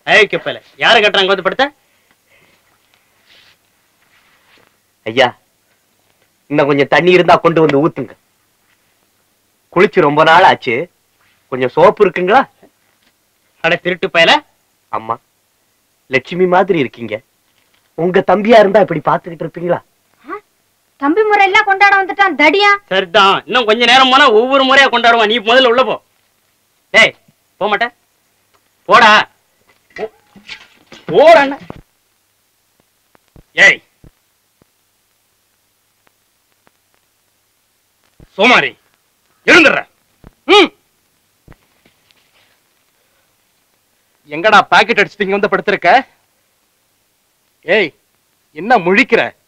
ஏய் கப்பல யாரு கட்டுறாங்க வந்து படுத்த ஐயா இன்னும் கொஞ்சம் தண்ணி இருந்தா கொண்டு வந்து ஊத்துங்க குளிச்சு ரொம்ப நாள் ஆச்சு கொஞ்சம் சோப்பு இருக்குங்களா அட திருட்டு பயல அம்மா லட்சுமி மாதிரி இருக்கீங்க உங்க தம்பியா இருந்தா இப்படி பாத்துக்கிட்டு இருப்பீங்களா தம்பி முறை எல்லாம் கொண்டாட வந்துட்டான் தடியா சரிதான் இன்னும் கொஞ்ச நேரம் போனா ஒவ்வொரு முறையா கொண்டாடுவான் நீ முதல்ல உள்ள போ டேய் போக மாட்ட போடா போ- போடா அண்ணா. ஏய் சோமாரி எழுந்துடுற ம் எங்கடா பாக்கெட் அடிச்சுட்டு இங்க வந்து படுத்திருக்க ஏய் என்ன முழிக்கிற